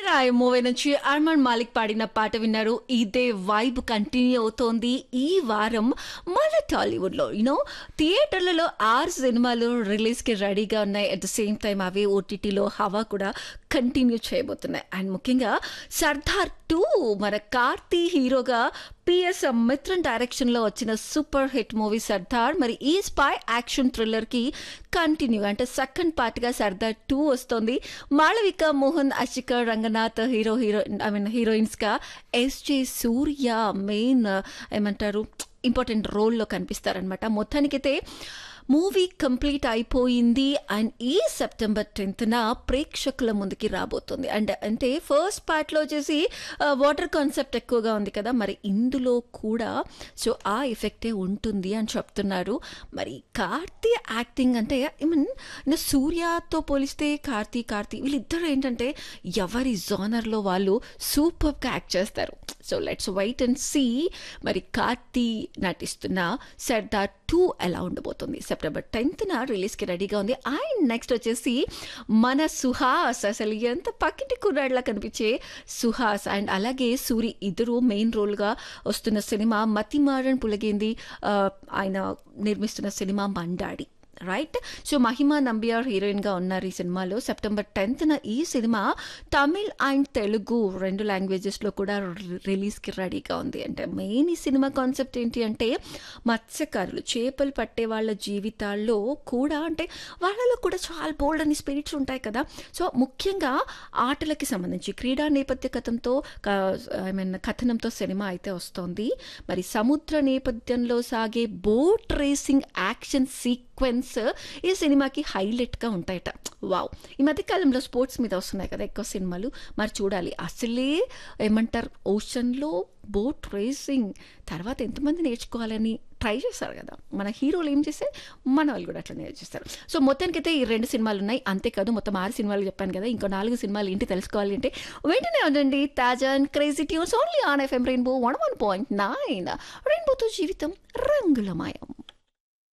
Roy movie నుంచి అర్మాన్ మాలిక్ పాడిన పాట విన్నారు ఇదే వైబ్ కంటిన్యూ అవుతోంది ఈ వారం మన టాలీవుడ్ లో యూనో థియేటర్లలో ఆరు సినిమాలు రిలీజ్ కి రెడీగా ఉన్నాయి అట్ ద సేమ్ టైం అవి ఓటీటీలో హవా కూడా కంటిన్యూ చేయబోతున్నాయి అండ్ ముఖ్యంగా సర్దార్ టూ మన కార్తీ హీరోగా పిఎస్ మిత్రన్ డైరెక్షన్ లో వచ్చిన సూపర్ హిట్ మూవీ సర్దార్ మరి ఈ స్పై యాక్షన్ థ్రిల్లర్ కి కంటిన్యూ అంటే సెకండ్ పార్ట్ గా సర్దార్ టూ వస్తుంది Malavika Mohan Ashika Ranganath hero hero I mean heroines గా ఎస్జే సూర్య మెయిన్ ఏమంటారు ఇంపార్టెంట్ రోల్లో కనిపిస్తారనమాట మొత్తానికైతే మూవీ కంప్లీట్ అయిపోయింది అండ్ ఈ సెప్టెంబర్ టెన్త్న ప్రేక్షకుల ముందుకి రాబోతుంది అండ్ అంటే ఫస్ట్ పార్ట్లో వచ్చేసి వాటర్ కాన్సెప్ట్ ఎక్కువగా ఉంది కదా మరి ఇందులో కూడా సో ఆ ఎఫెక్టే ఉంటుంది అని చెప్తున్నారు మరి కార్తీ యాక్టింగ్ అంటే ఐ మీన్ సూర్యతో పోలిస్తే కార్తీ కార్తీ వీళ్ళిద్దరు ఏంటంటే ఎవరి జానర్లో వాళ్ళు సూపర్గా యాక్ట్ చేస్తారు so let's wait and see మరి కార్తీ నటిస్తున్న సర్దార్ టూ ఎలా ఉండబోతుంది సెప్టెంబర్ టెన్త్న రిలీజ్కి రెడీగా ఉంది అండ్ నెక్స్ట్ వచ్చేసి మన సుహాస్ అసలు ఎంత పక్కింటి కుర్రాడిలా కనిపించే సుహాస్ అండ్ అలాగే సూరి ఇద్దరు మెయిన్ రోల్గా వస్తున్న సినిమా మతిమారన్ పులగేంది ఆ, ఆయన నిర్మిస్తున్న సినిమా మండాడి రైట్ సో మహిమా నంబియార్ హీరోయిన్గా ఉన్నారు ఈ సినిమాలో సెప్టెంబర్ టెన్త్న ఈ సినిమా తమిళ్ అండ్ తెలుగు రెండు లాంగ్వేజెస్లో కూడా రి- రిలీజ్కి రెడీగా ఉంది అంటే మెయిన్ ఈ సినిమా కాన్సెప్ట్ ఏంటి అంటే మత్స్యకారులు చేపలు పట్టే వాళ్ళ జీవితాల్లో కూడా అంటే వాళ్ళలో కూడా చాలా బోల్డ్ అని స్పిరిట్స్ ఉంటాయి కదా సో ముఖ్యంగా ఆటలకి సంబంధించి క్రీడా నేపథ్య కథంతో ఐ మీన్ కథనంతో సినిమా అయితే వస్తోంది మరి సముద్ర నేపథ్యంలో సాగే బోట్ రేసింగ్ యాక్షన్ సీక్వెన్స్ ఈ సినిమాకి హైలైట్గా ఉంటాయట వావ్ ఈ మధ్య కాలంలో స్పోర్ట్స్ మీద వస్తున్నాయి కదా ఎక్కువ సినిమాలు మరి చూడాలి అసలే ఏమంటారు ఓషన్లో బోట్ రేసింగ్ తర్వాత ఎంతమంది నేర్చుకోవాలని ట్రై చేస్తారు కదా మన హీరోలు ఏం చేస్తే మన వాళ్ళు కూడా అట్లా నేర్చేస్తారు సో మొత్తానికైతే ఈ రెండు సినిమాలు ఉన్నాయి అంతేకాదు మొత్తం ఆరు సినిమాలు చెప్పాను కదా ఇంకో నాలుగు సినిమాలు ఏంటి తెలుసుకోవాలి అంటే వెంటనే ఉండండి తాజా and crazy tunes only on FM rainbow one one point nine రెయిన్బోతో జీవితం రంగులమయం